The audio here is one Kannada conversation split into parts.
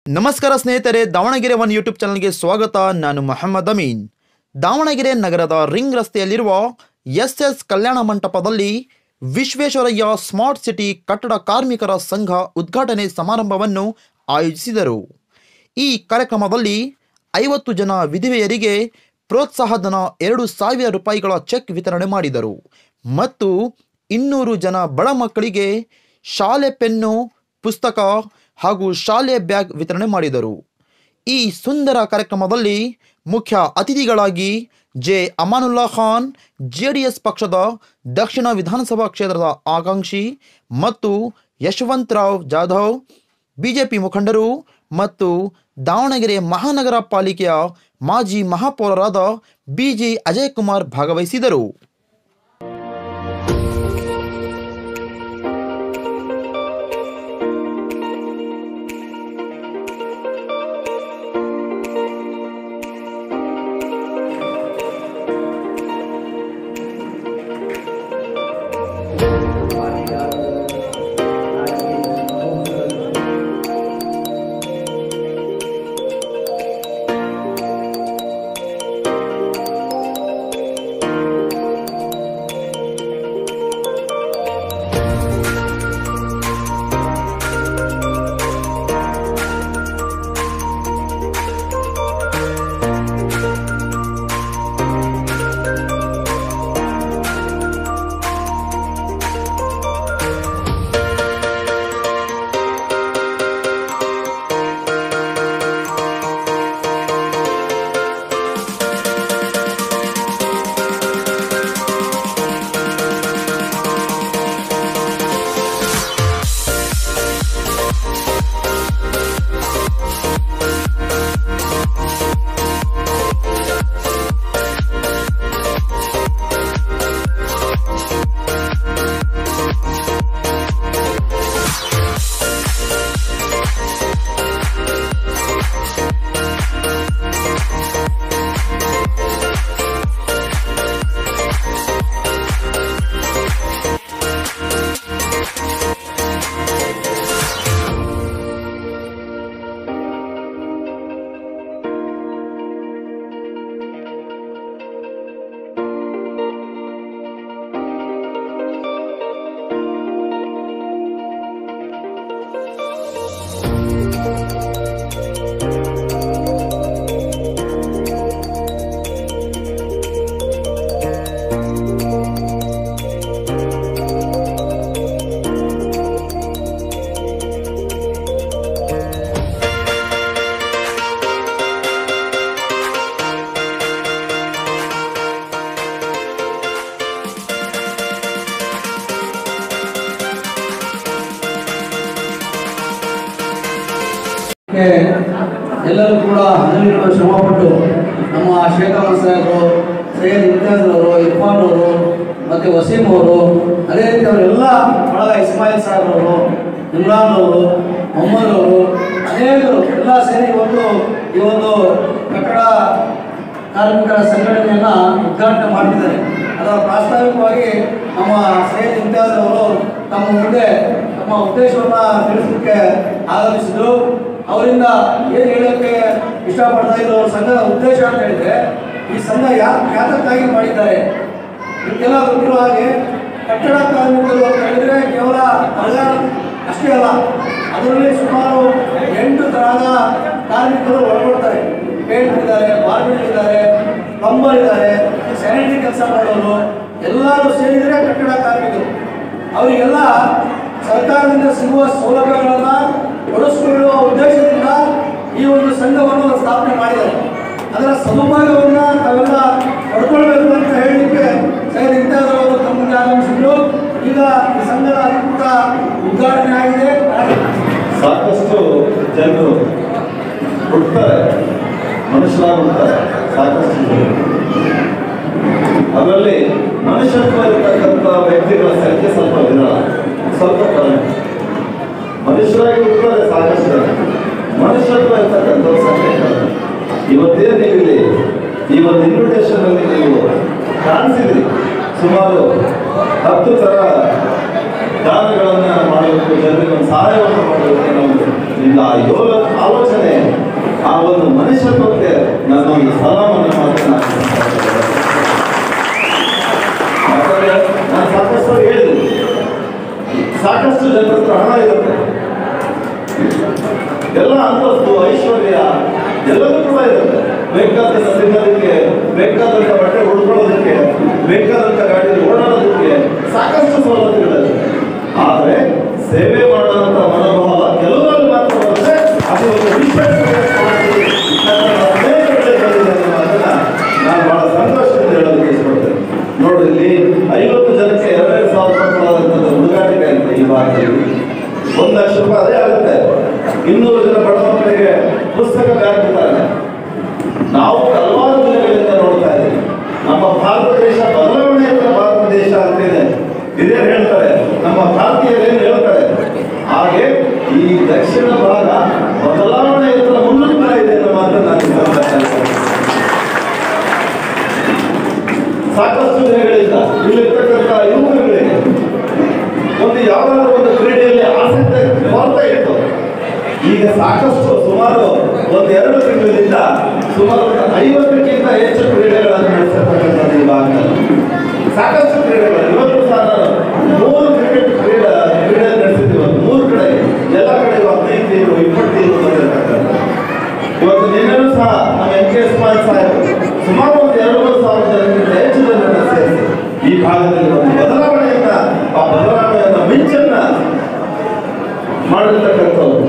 ನಮಸ್ಕಾರ ಸ್ನೇಹಿತರೆ ದಾವಣಗೆರೆ ಒನ್ ಯೂಟ್ಯೂಬ್ ಚಾನಲ್ಗೆ ಸ್ವಾಗತ ನಾನು ಮೊಹಮ್ಮದ್ ಅಮೀನ್ ದಾವಣಗೆರೆ ನಗರದ ರಿಂಗ್ ರಸ್ತೆಯಲ್ಲಿರುವ ಎಸ್ ಎಸ್ ಕಲ್ಯಾಣ ಮಂಟಪದಲ್ಲಿ ವಿಶ್ವೇಶ್ವರಯ್ಯ ಸ್ಮಾರ್ಟ್ ಸಿಟಿ ಕಟ್ಟಡ ಕಾರ್ಮಿಕರ ಸಂಘ ಉದ್ಘಾಟನೆ ಸಮಾರಂಭವನ್ನು ಆಯೋಜಿಸಿದರು ಈ ಕಾರ್ಯಕ್ರಮದಲ್ಲಿ ಐವತ್ತು ಜನ ವಿಧವೆಯರಿಗೆ ಪ್ರೋತ್ಸಾಹಧನ ಎರಡು ಸಾವಿರ ರೂಪಾಯಿಗಳ ಚೆಕ್ ವಿತರಣೆ ಮಾಡಿದರು ಮತ್ತು ಇನ್ನೂರು ಜನ ಬಡ ಮಕ್ಕಳಿಗೆ ಶಾಲೆ ಪೆನ್ನು ಪುಸ್ತಕ ಹಾಗೂ ಶಾಲೆ ಬ್ಯಾಗ್ ವಿತರಣೆ ಮಾಡಿದರು ಈ ಸುಂದರ ಕಾರ್ಯಕ್ರಮದಲ್ಲಿ ಮುಖ್ಯ ಅತಿಥಿಗಳಾಗಿ J Amanullah Khan J D S ಪಕ್ಷದ ದಕ್ಷಿಣ ವಿಧಾನಸಭಾ ಕ್ಷೇತ್ರದ ಆಕಾಂಕ್ಷಿ ಮತ್ತು ಯಶವಂತರಾವ್ ಜಾಧವ್ ಬಿಜೆಪಿ ಮುಖಂಡರು ಮತ್ತು ದಾವಣಗೆರೆ ಮಹಾನಗರ ಪಾಲಿಕೆಯ ಮಾಜಿ ಮಹಾಪೌರರಾದ ಬಿಜಿ ಅಜಯ್ ಕುಮಾರ್ ಭಾಗವಹಿಸಿದರು ಕ್ಕೆ ಎಲ್ಲರೂ ಕೂಡ ಹಗಲಿರುಳು ಶ್ರಮಪಟ್ಟು ನಮ್ಮ ಶೇಖರ್ ಸಾಹೇಬರು ಸೈಯದ್ ಇಮ್ತಿಯಾಜ್ ಅವರು ಇರ್ಫಾನ್ ಅವರು ಮತ್ತು ವಸೀಂ ಅವರು ಅದೇ ರೀತಿ ಅವರೆಲ್ಲ ಬಳಗ ಇಸ್ಮಾಯಿಲ್ ಸಾಹೇಬ್ ಅವರು ಇಮ್ರಾನ್ ಅವರು ಮೊಹಮ್ಮದ್ ಅವರು ಅನೇಕರು ಎಲ್ಲ ಸೇರಿ ಇವತ್ತು ಈ ಒಂದು ಕಟ್ಟಡ ಕಾರ್ಮಿಕರ ಸಂಘಟನೆಯನ್ನು ಉದ್ಘಾಟನೆ ಮಾಡಿದ್ದಾರೆ ಅದರ ಪ್ರಾಸ್ತಾವಿಕವಾಗಿ ನಮ್ಮ ಸೈಯದ್ ಇಮ್ತಿಯಾಜ್ ಅವರು ತಮ್ಮ ಮುಂದೆ ತಮ್ಮ ಉದ್ದೇಶವನ್ನು ತಿಳಿಸಲಿಕ್ಕೆ ಆಗಮಿಸಿದ್ರು ಅವರಿಂದ ಏನು ಹೇಳೋಕ್ಕೆ ಇಷ್ಟಪಡ್ತಾ ಇದ್ರು ಅವ್ರ ಸಂಘದ ಉದ್ದೇಶ ಅಂತ ಹೇಳಿದ್ರೆ ಈ ಸಂಘ ಯಾ ಯಾತಕ್ಕಾಗಿ ಮಾಡಿದ್ದಾರೆ ಇದಕ್ಕೆಲ್ಲ ಗೊತ್ತಿರೋ ಹಾಗೆ ಕಟ್ಟಡ ಕಾರ್ಮಿಕರು ಅಂತ ಹೇಳಿದ್ರೆ ಕೇವಲ ಬರಗಾಲ ಅಷ್ಟೇ ಅಲ್ಲ ಅದರಲ್ಲಿ ಸುಮಾರು ಎಂಟು ತರಹದ ಕಾರ್ಮಿಕರು ಒಳಗೊಳ್ತಾರೆ ಪೇಂಟ್ ಇದ್ದಾರೆ ಬಾರ್ಬೆಟ್ ಇದ್ದಾರೆ ಪ್ಲಂಬರ್ ಇದ್ದಾರೆ ಸ್ಯಾನಿಟರಿ ಕೆಲಸ ಮಾಡೋರು ಎಲ್ಲರೂ ಸೇರಿದರೆ ಕಟ್ಟಡ ಕಾರ್ಮಿಕರು ಅವರಿಗೆಲ್ಲ ಸರ್ಕಾರದಿಂದ ಸಿಗುವ ಸೌಲಭ್ಯಗಳನ್ನು ಒದಗಿಸಿಕೊಳ್ಳುವ ಉದ್ದೇಶದಿಂದ ಈ ಒಂದು ಸಂಘವನ್ನು ಸ್ಥಾಪನೆ ಮಾಡಿದ್ದಾರೆ ಅದರ ಸದುಪಯೋಗವನ್ನು ತಾವೆಲ್ಲ ಪಡ್ಕೊಳ್ಬೇಕು ಅಂತ ಹೇಳಲಿಕ್ಕೆ ಸೈಯದ್ ಇಮ್ತಿಯಾಜ್ ಅವರು ತಮ್ಮ ಮುಂದೆ ಆಗಮಿಸಿದ್ರು ಈಗ ಈ ಸಂಘದ ಅಧಿಕೃತ ಉದ್ಘಾಟನೆ ಆಗಿದೆ ಸಾಕಷ್ಟು ಜನರು ಹುಡ್ತಾರೆ ಮನುಷ್ಯರಾಗಿ ಹುಡ್ತಾರೆ ಸಾಕಷ್ಟು ಜನರು ಅದರಲ್ಲಿ ಮನುಷ್ಯತ್ವ ಇರತಕ್ಕಂಥ ವ್ಯಕ್ತಿಗಳ ಸಂಖ್ಯೆ ಸ್ವಲ್ಪ ವಿರಳ ಸ್ವಲ್ಪ ಕಡಿಮೆ ಮನುಷ್ಯರಾಗಿ ಹುಡ್ತಾರೆ ಸಾಕಷ್ಟು ಜನ ಮನುಷ್ಯತ್ವ ಇರತಕ್ಕಂಥ ಸಂಖ್ಯೆ ಕಡಿಮೆ ಇವತ್ತೇನು ನೀವು ಇಲ್ಲಿ ಈ ಒಂದು ಇನ್ವಿಟೇಷನ್ ಅಲ್ಲಿ ನೀವು ಕಾಣಿಸಿದ್ರಿ ಸುಮಾರು ಹತ್ತು ಥರ ದಾನಗಳನ್ನು ಮಾಡಬೇಕು ಜನರಿಗೆ ಒಂದು ಸಹಾಯವನ್ನು ಮಾಡಬೇಕು ಅನ್ನೋ ಒಂದು ನಿಮ್ಮ ಆ ಯೋಗ ಆಲೋಚನೆ ಮನುಷ್ಯತ್ವಕ್ಕೆ ನನ್ನ ಒಂದು ಸಲಾಮನ್ನು ಮಾತ್ರ ನಾನು ಯಾಕಂದ್ರೆ ನಾನು ಸಾಕಷ್ಟು ಹೇಳಿದೆ ಸಾಕಷ್ಟು ಜನರ ಹತ್ರ ಹಣ ಇರುತ್ತೆ ಎಲ್ಲ ಅಂತಸ್ತು ಐಶ್ವರ್ಯ ಎಲ್ಲದೂ ಕೂಡ ಇರುತ್ತೆ ಬೇಕಾದಂತ ತಿನ್ನೋದಕ್ಕೆ ಬೇಕಾದಂತ ಬಟ್ಟೆ ಉಡ್ಕೊಳ್ಳೋದಕ್ಕೆ ಬೇಕಾದಂತ ಗಾಡಿ ಓಡಾಡೋದಕ್ಕೆ ಸಾಕಷ್ಟು ಸವಲತ್ತುಗಳಿದೆ ಆದರೆ ಸೇವೆ ಮಾಡುವಂತ ಮನೋಭಾವ ಕೆಲವರಲ್ಲಿ ಮಾತ್ರ ಬರುತ್ತೆ ಅದು ಒಂದು ವಿಶ್ವಾಸದ ಸಮಾಜದಲ್ಲಿ ನನ್ನ ಅನೇಕರಲ್ಲಿ ಬಂದಿದೆ ಅನ್ನೋ ಮಾತನ್ನ ನಾನು ಬಹಳ ಸಂತೋಷದಿಂದ ಹೇಳೋದಕ್ಕೆ ಇಷ್ಟಪಡ್ತೇನೆ ನೋಡಿ ಇಲ್ಲಿ ಐವತ್ತು ಜನಕ್ಕೆ ಎರಡೆರಡು ಸಾವಿರ ಕೊಡಲಾದಂತಹ ಹುಡುಗಾಟಿಕೆ ಅಂತ ಈ ಭಾಗದಲ್ಲಿ ಒಂದು ಲಕ್ಷ ರೂಪಾಯಿ ಅದೇ ಆಗುತ್ತೆ ಇನ್ನೂರು ಜನ ಬಡ ಮಕ್ಕಳಿಗೆ ಪುಸ್ತಕ ಬ್ಯಾಗ್ ಕೊಡ್ತಾರೆ ನಾವು ಹಲವಾರು ದಿನಗಳಿಂದ ನೋಡ್ತಾ ಇದ್ದೀವಿ ನಮ್ಮ ಭಾರತ ದೇಶ ಬದಲಾವಣೆಯತ್ತ ಭಾರತ ದೇಶ ಅಂತ ಇದೆ ಇದೇ ಹೇಳ್ತಾರೆ ನಮ್ಮ ಭಾರತೀಯರು ಏನು ಹೇಳ್ತಾರೆ ಹಾಗೆ ಈ ದಕ್ಷಿಣ ಭಾಗ ಬದಲಾವಣೆಯತ್ತ ಮುನ್ನುಗ್ತಾ ಇದೆ ಅನ್ನೋ ಮಾತನ್ನು ನಾನು ಈ ಸಂದರ್ಭದಲ್ಲಿ ಹೇಳ್ತೇನೆ. ಸಾಕಷ್ಟು ದಿನಗಳಿಂದ ಇಲ್ಲಿರ್ತಕ್ಕಂಥ ಯುವಕರುಗಳಿಗೆ ಒಂದು ಯಾವ್ದಾದ್ರು ಒಂದು ಕ್ರೀಡೆಯಲ್ಲಿ ಆಸಕ್ತಿ ಕೊರತೆ ಇತ್ತು ಈಗ ಸಾಕಷ್ಟು ಸುಮಾರು ಒಂದು ಎರಡು ತಿಂಗಳಿಂದ ಸುಮಾರು ಒಂದು ಐವತ್ತಕ್ಕಿಂತ ಹೆಚ್ಚು ಕ್ರೀಡೆಗಳನ್ನು ನಡೆಸಿರ್ತಕ್ಕಂಥದ್ದು ಈ ಭಾಗದಲ್ಲಿ ಸಾಕಷ್ಟು ಕ್ರೀಡೆಗಳು ಇವತ್ತು ಸಹ ನಾನು ಮೂರು ಕ್ರಿಕೆಟ್ ಕ್ರೀಡೆ ಕ್ರೀಡೆ ನಡೆಸಿದ್ದೀವಿ ಇವತ್ತು ಮೂರು ಕಡೆ ಎಲ್ಲ ಕಡೆ ಹದಿನೈದು ಟೀಮು ಇಪ್ಪತ್ತು ಟೀಮು ಬಂದಿರತಕ್ಕಂಥ ಇವತ್ತು ನಿನ್ನೆನೂ ಸಹ ನಮ್ಮ ಎಂ ಕೆ ಸ್ಮಾಲ್ ಸಾಹೇಬ್ ಸುಮಾರು ಒಂದು ಎರಡು ಮೂರು ಸಾವಿರ ಜನಕ್ಕಿಂತ ಹೆಚ್ಚು ಜನರನ್ನ ಸೇರಿಸಿ ಈ ಭಾಗದಲ್ಲಿ ಒಂದು ಬದಲಾವಣೆಯನ್ನ ಆ ಬದಲಾವಣೆಯನ್ನ ಮಿಂಚನ್ನ ಮಾಡಿರ್ತಕ್ಕಂಥವ್ರು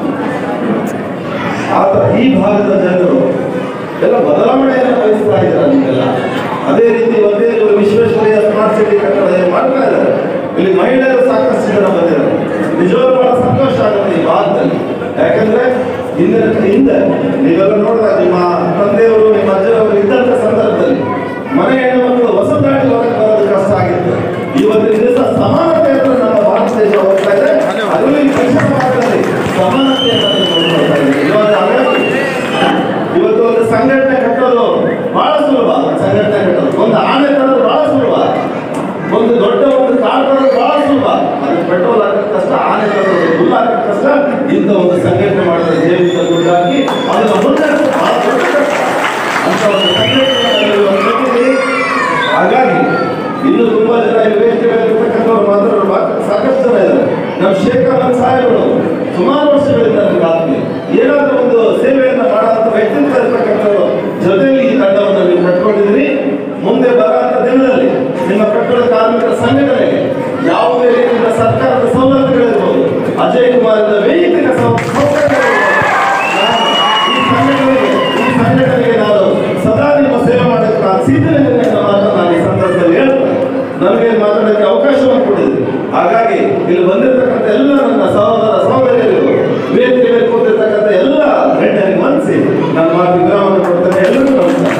ಆತ ಈ ಭಾಗದ ಜನರು ಎಲ್ಲ ಬದಲಾವಣೆಯನ್ನು ಬಯಸ್ತಾ ಇದ್ದಾರೆ ನೀವೆಲ್ಲ ಅದೇ ರೀತಿ ಒಂದೇ ವಿಶ್ವೇಶ್ವರಯ್ಯ ಸ್ಮಾರ್ಟ್ ಸಿಟಿ ಕಟ್ಟಡ ಏನ್ ಮಾಡ್ತಾ ಇದ್ದಾರೆ ಇಲ್ಲಿ ಮಹಿಳೆಯರು ಸಾಕಷ್ಟು ಜನ ಬಂದಿದ್ದಾರೆ ನಿಜವಾಗ್ಲೂ ಬಹಳ ಸಂತೋಷ ಆಗುತ್ತೆ ಈ ಭಾಗದಲ್ಲಿ ಯಾಕಂದ್ರೆ ಹಿಂದಿನ ಹಿಂದೆ ನೀವೆಲ್ಲ ನೋಡಿದಾಗ ನಿಮ್ಮ ತಂದೆಯವರು ನಿಮ್ಮ ಅಜ್ಜರವರು ಇದ್ದಂತ ಸಂದರ್ಭದಲ್ಲಿ ಮನೆ ಹೆಣ್ಣು ಮಕ್ಕಳು ಹೊಸ ದಾಟಿ ಹೊರಗೆ ಬರೋದು ಕಷ್ಟ ಆಗಿತ್ತು ಇವತ್ತಿನ ದಿವಸ ಸಮಾನತೆ ಹತ್ರ ನಮ್ಮ ಭಾರತ ದೇಶ ಹೋಗ್ತಾ ಇದೆ ಅದರಲ್ಲಿ ಈ ದಕ್ಷಿಣ ಭಾಗದಲ್ಲಿ ಸಮಾನತೆಯನ್ನು ನೋಡ್ಕೊಳ್ತಾ ಇದೆ ಇವಾಗ ಹಾಗಾಗಿ ಇವತ್ತು ಒಂದು ಸಂಘಟನೆ ಕಟ್ಟೋದು ಬಹಳ ಸುಲಭ ಸಂಘಟನೆ ಕಟ್ಟೋದು ಒಂದು ಆನೆ ತರೋದು ಬಹಳ ಸುಲಭ ಒಂದು ದೊಡ್ಡ ಒಂದು ಕಾರ್ ತರೋದು ಬಹಳ ಸುಲಭ ಅದು ಪೆಟ್ರೋಲ್ ಹಾಕೋದು ಕಷ್ಟ ಆನೆ ತರೋದು ಹುಲ್ಲು ಹಾಕೋದು ಕಷ್ಟ ಇಂಥ ಒಂದು ಸಂಘಟನೆ ಮಾಡಿದ್ರೆ ಜೇಬಿಂದ ದುಡ್ಡು ಹಾಕಿ ಅದನ್ನು ಮುಂದೆ ಬಹಳ ದೊಡ್ಡ ಕಷ್ಟ ಅಂತ ಒಂದು ಸಂಘಟನೆ ಇವತ್ತು ಕಟ್ಟಿದ್ದೀವಿ. ಹಾಗಾಗಿ ಇನ್ನು ತುಂಬಾ ಜನ ಈ ವೇದಿಕೆ ಮೇಲೆ ಇರ್ತಕ್ಕಂಥವ್ರು ಮಾತ್ರ ಬಾ- ಸಾಕಷ್ಟು ಜನ ಇದ್ದಾರೆ ನಮ್ಮ ಶೇಖರ್ ಅಹಮದ್ ಸಾಹೇಬರು ಸುಮಾರು ವರ್ಷಗಳಿಂದ ನನಗೆ ಆತ್ಮೀಯ ಏನಾದ್ರೂ ಒಂದು ಸೇವೆಯನ್ನ ಮಾಡುವಂತ ವ್ಯಕ್ತಿತ್ವ ಇರ್ತಕ್ಕಂಥವ್ರು ಜೊತೆಲಿ ಈ ತಂಡವನ್ನು ನೀವು ಕಟ್ಕೊಂಡಿದ್ದೀರಿ ಮುಂದೆ ಬರುವಂತ ದಿನದಲ್ಲಿ ನಿಮ್ಮ ಕಟ್ಟಡ ಕಾರ್ಮಿಕರ ಸಂಘಟನೆಗೆ ಯಾವುದೇ ರೀತಿಯ ಸರ್ಕಾರದ ಸವಲತ್ತುಗಳಿರ್ಬೋದು ಅಜಯ್ ಕುಮಾರ್ ವೈಯಕ್ತಿಕ ಸೌ- ಸೌಕರ್ಯಗಳಿರ್ಬೋದು. ನಾನು ಈ ಸಂಘಟನೆಗೆ ಈ ಸಂಘಟನೆಗೆ ನಾನು ಸದಾ ನಿಮ್ಮ ಸೇವೆ ಮಾಡಕ್ಕೆ ನಾನು ಸಿದ್ಧನಿದ್ದೇನೆ ಅನ್ನೋ ಮಾತನ್ನು ನಾನು ಈ ಸಂದರ್ಭದಲ್ಲಿ ಹೇಳ್ತೇನೆ ನನಗೆ ಮಾತಾಡೋಕ್ಕೆ ಅವಕಾಶವನ್ನು ಕೊಟ್ಟಿದೆ ಹಾಗಾಗಿ ಇಲ್ಲಿ ಬಂದಿರತಕ್ಕಂಥ ಎಲ್ಲ ನನ್ನ ಸಹೋದರ ಸಹೋದರಿಯರಿಗೂ ವೇದಿಕೆ ಮೇಲೆ ಕೂತಿರ್ತಕ್ಕಂಥ ಎಲ್ಲ ಗಣ್ಯರಿಗೆ ಮನಸ್ಸಿ ನನ್ನ ಮಾತು ವಿರಾಮವನ್ನು ಕೊಡ್ತೇನೆ ಎಲ್ಲರಿಗೂ ನಮಸ್ಕಾರ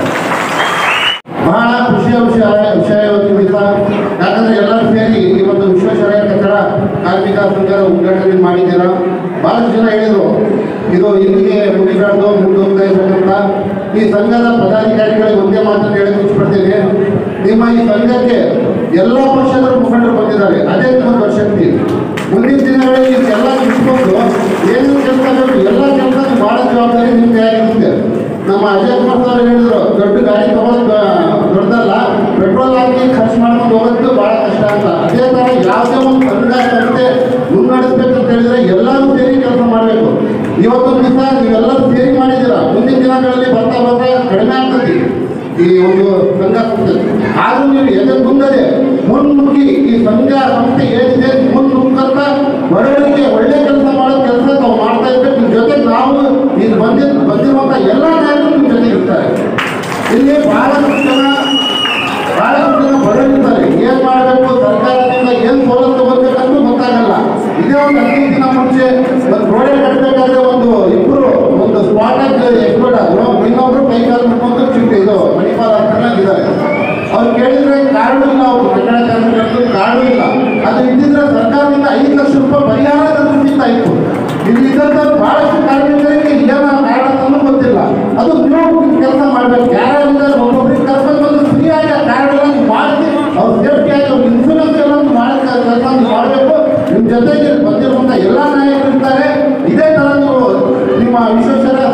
ಬಹಳ ಖುಷಿಯ ವಿಷಯ ವಿಷಯ ಇವತ್ತು ನಿಮಿತ್ತ ಯಾಕಂದ್ರೆ ಎಲ್ಲರೂ ಸೇರಿ ಈ ಒಂದು ವಿಶ್ವೇಶ್ವರಯ್ಯ ಕಟ್ಟಡ ಕಾರ್ಮಿಕ ಸಂಘದ ಉದ್ಘಾಟನೆ ಮಾಡಿದ್ದೀರಾ ಬಹಳಷ್ಟು ಜನ ಹೇಳಿದರು ಇದು ಇಲ್ಲಿಗೆ ಮುಗಿಬಾರ್ದು ಮುಂದೋಗ್ತಾ ಇರ್ತಕ್ಕಂಥ ಈ ಸಂಘದ ಪದಾಧಿಕಾರಿಗಳಿಗೆ ಒಂದೇ ಮಾತನ್ನು ಹೇಳಕ್ಕೆ ಇಷ್ಟಪಡ್ತೀನಿ ನಿಮ್ಮ ಈ ಸಂಘಕ್ಕೆ ಎಲ್ಲ ಪಕ್ಷದ ಮುಖಂಡರು ಬಂದಿದ್ದಾರೆ ಅದೇ ನಿಮ್ಮ ಶಕ್ತಿ ಮುಂದಿನ ದಿನಗಳಲ್ಲಿ ಇದೆಲ್ಲ ಇಟ್ಕೊಂಡು ಏನು ಕೆಲಸ ಬೇಕು ಎಲ್ಲ ಕೆಲಸ ಭಾಳ ಜವಾಬ್ದಾರಿ ನಿಮ್ಗೆ ಆಗಿರುತ್ತೆ ನಮ್ಮ ಅಜಯ್ ಕುಮಾರ್ ಸರ್ ಹೇಳಿದ್ರು ದೊಡ್ಡ ಗಾಡಿ ತಗೊಳ್ಳೋದು ದೊಡ್ಡದಲ್ಲ ಪೆಟ್ರೋಲ್ ಹಾಕಿ ಖರ್ಚು ಮಾಡ್ಕೊಂಡು ಹೋಗೋದು ಭಾಳ ಕಷ್ಟ ಅಂತ ಅದೇ ಥರ ಯಾವುದೇ ಒಂದು ಸಂಘ ಸಂಸ್ಥೆ ಮುನ್ನಡೆಸ್ಬೇಕು ಅಂತ ಹೇಳಿದ್ರೆ ಎಲ್ಲರೂ ಸೇರಿ ಕೆಲಸ ಮಾಡಬೇಕು ಇವತ್ತು ದಿವಸ ನೀವೆಲ್ಲರೂ ಸೇರಿ ಮಾಡಿದ್ದೀರಾ ಮುಂದಿನ ದಿನಗಳಲ್ಲಿ ಬರ್ತಾ ಬರ್ತಾ ಕಡಿಮೆ ಆಗ್ತದೆ ಈ ಒಂದು ಸಂಘ ಸಂಸ್ಥೆ ಆದ್ರೂ ನೀವು ಎದೆ ಮುಂದೆ ಮುನ್ನುಗ್ಗಿ ಈ ಸಂಘ ಸಂಸ್ಥೆ ಏನಿದೆ ಮುನ್ನುಗ್ಗಂತ ಬಡವರಿಗೆ ಒಳ್ಳೆ ಕೆಲಸ ಮಾಡೋ ಕೆಲಸ ತಾವು ಮಾಡ್ತಾ ಇರ್ಬೇಕು ನಿಮ್ಮ ಜೊತೆ ನಾವು ಇಲ್ಲಿ ಬಂದಿ ಬಂದಿರುವಂಥ ಎಲ್ಲ ನಾಯಕರು ನಿಮ್ಮ ಜೊತೆ ಇರ್ತಾರೆ ಇಲ್ಲಿ ಬಹಳಷ್ಟು ಜನ ಬಹಳಷ್ಟು ಜನ ಬಡವರಿರ್ತಾರೆ ಏನ್ ಮಾಡಬೇಕು ಸರ್ಕಾರದಿಂದ ಏನ್ ಸವಲತ್ತು ತಗೋಬೇಕಂತೂ ಗೊತ್ತಾಗಲ್ಲ ಇದೇ ಒಂದು ಹದಿನೈದು ದಿನ ಮುಂಚೆ ಒಂದು ಗೋಡೆ ಕಟ್ಟಬೇಕಾದ್ರೆ ಒಂದು ಇಬ್ಬರು ಒಂದು ಸ್ಪಾಟ್ ಎಕ್ಸ್ಪರ್ಟ್ ಆದ್ರು ಇನ್ನೊಬ್ರು ಕೈ ಕಾಲು ಮುಟ್ಕೊಂಡು ಚಿಕ್ಕ ಇದು ಮಣಿಪಾಲ್ ಹಾಸ್ಪಿಟಲ್ ಇದ್ದಾರೆ ಅವ್ರು ಕೇಳಿದ್ರೆ ಕಾರ್ಡು ಇಲ್ಲ ಅವ್ರು ಕನ್ನಡ ಕಾರ್ಮಿಕರದ್ದು ಕಾರ್ಡು ಇಲ್ಲ ಅದು ಇದ್ದಿದ್ರೆ ಸರ್ಕಾರದಿಂದ ಐದು ಲಕ್ಷ ರೂಪಾಯಿ ಪರಿಹಾರ ತಂದಿರ್ತಾ ಇತ್ತು ಇಲ್ಲಿ ಇದ್ದಂಥ ಬಹಳಷ್ಟು ಕಾರ್ಮಿಕರಿಗೆ ಏನೋ ಕಾರ್ಡ್ ಅಂತಲೂ ಗೊತ್ತಿಲ್ಲ ಅದು ನೀವು ಕೆಲಸ ಮಾಡ್ಬೇಕು ಯಾರಿಂದ ಒಬ್ಬೊಬ್ರಿಗೆ ಕರ್ಕೊಂಡು ಬಂದು ಫ್ರೀಯಾಗಿ ಆ ಕಾರ್ಡ್ ಎಲ್ಲ ನೀವು ಮಾಡಿಸಿ ಅವ್ರು ಸೇಫ್ಟಿಯಾಗಿ ಅವ್ರ ಇನ್ಶೂರೆನ್ಸ್ ಎಲ್ಲ ಮಾಡಕ್ಕೆ ಕೆಲಸ ನೀವು ಮಾಡಬೇಕು ನಿಮ್ಮ ಜೊತೆಗೆ ಬಂದಿರುವಂಥ ಎಲ್ಲ ನಾಯಕರು ಇರ್ತಾರೆ ಇದೇ ಥರ ನೀವು ನಿಮ್ಮ ವಿಶ್ವೇಶ್ವರ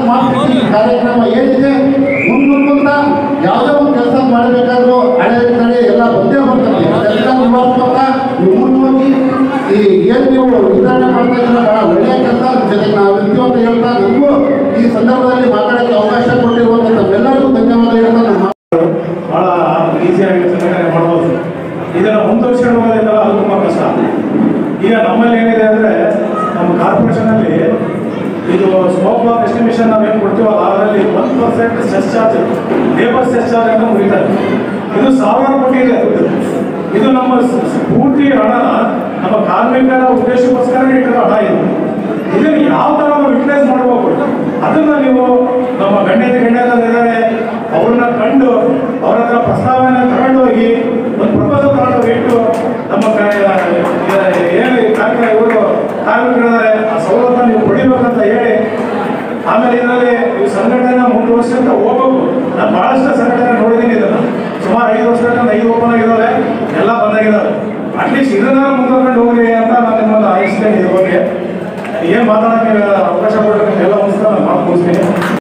ಸ್ಮಾರ್ಟ್ ಸಿಟಿ ಕಾರ್ಯಕ್ರಮ ಏನಿದೆ ಮುಂದುವರ್ಕೊಂತ ಯಾವುದೇ ಒಂದು ಕೆಲಸ ಮಾಡಬೇಕಾದ್ರೂ ಅಡೆತಡೆ ಎಲ್ಲ ಬಂದೇ ಬರ್ತದೆ ಅದೆಲ್ಲ ನಿವಾರಿಸ್ಕೊಂತ ನೀವು ಮುಂದೆ ಹೋಗಿ ಈ ಏನು ನೀವು ವಿತರಣೆ ಮಾಡ್ತಾ ಇದ್ದೀರ ಬಹಳ ಒಳ್ಳೆಯ ಕೆಲಸ ಜೊತೆಗೆ ನಾವು ಇರ್ತೀವಿ ಅಂತ ಹೇಳ್ತಾ ನನಗೂ ಈ ಸಂದರ್ಭದಲ್ಲಿ ಮಾತಾಡೋಕ್ಕೆ ಅವಕಾಶ ಕೊಟ್ಟಿರುವಂಥ ತಮ್ಮೆಲ್ಲರಿಗೂ ಧನ್ಯವಾದ ಹೇಳ್ತಾ ನಮ್ಮ ಭಾಳ ಈಸಿಯಾಗಿ ಸಂಘಟನೆ ಮಾಡ್ಬೋದು ಇದನ್ನು ಮುಂದುವರ್ಸ್ಕೊಂಡು ಹೋಗೋದಿದ್ದಲ್ಲ ಅದು ತುಂಬ ಕಷ್ಟ ಈಗ ನಮ್ಮಲ್ಲಿ ಏನಿದೆ ಅಂದರೆ ನಮ್ಮ ಕಾರ್ಪೊರೇಷನಲ್ಲಿ ಇದು ಸ್ಕೋಪ್ ಆಫ್ ಎಸ್ಟಿಮೇಷನ್ ನಾವು ಏನು ಕೊಡ್ತೀವಲ್ಲ ಅದರಲ್ಲಿ one percent cess charge labour cess charge ಅಂತ ಮುಗಿತಾರೆ ಇದು ಸಾವಿರ ಕೋಟಿ ಇದೆ ದುಡ್ಡು. ಇದು ನಮ್ಮ ಸ- ಸ- ಪೂರ್ತಿ ಹಣ ನಮ್ಮ ಕಾರ್ಮಿಕರ ಉದ್ದೇಶಕ್ಕೋಸ್ಕರ ಇಟ್ಟಿರೋ ಹಣ ಇದು ಇದನ್ನು ಯಾವ ಥರ ನಾವು ಯುಟಿಲೈಸ್ ಮಾಡಬೇಕು ಅದನ್ನ ನೀವು ನಮ್ಮ ಗಣ್ಯತೆ ಗಣ್ಯರಿದ್ದಾರೆ ಅವ್ರನ್ನ ಕಂಡು ಅವ್ರ ಹತ್ರ ಪ್ರಸ್ತಾವನೆ ತಗೊಂಡು ಹೋಗಿ ಒಂದು ಪ್ರಪೋಸಲ್ ತಗೊಂಡು ಹೋಗಿ ಇಟ್ಟು ನಮ್ಮ ಕ- ಏನು ಈ ಕಾರ್ಮಿಕ ಇವರು ಕಾರ್ಮಿಕರಿದ್ದಾರೆ ಆ ಸೌಲಭ್ಯ ನೀವು ಪಡಿಬೇಕಂತ ಹೇಳಿ ಆಮೇಲೆ ಇದರಲ್ಲಿ ಈ ಸಂಘಟನೆ ಮುಂದುವರ್ಸ್ಕೊಂತ ಹೋಗ್ಬೇಕು ನಾನು ಬಹಳಷ್ಟು ಸಂಘಟನೆ ನೋಡಿದ್ದೀನಿ ಇದನ್ನು ಸುಮಾರು ಐದು ವರ್ಷದಿಂದ ಐದು ಓಪನ್ ಆಗಿದ್ದಾವೆ ಎಲ್ಲ ಬಂದಾಗಿದ್ದಾವೆ ಅಟ್ಲೀಸ್ಟ್ ಇದನ್ನ ಮುಂದುವರ್ಕೊಂಡು ಹೋಗ್ರಿ ಅಂತ ನಾನು ನಿಮ್ಮನ್ನು ಆಯಿಸ್ತೇನೆ ಇದ್ರ ಬಗ್ಗೆ ಏನು ಮಾತಾಡೋಕ್ಕೆ ಅವಕಾಶ ಕೊಟ್ಟರೆ ಎಲ್ಲ ಮುಗಿಸ್ತಾ ನಾನು ಮಾತು ಮುಗಿಸ್ತೀನಿ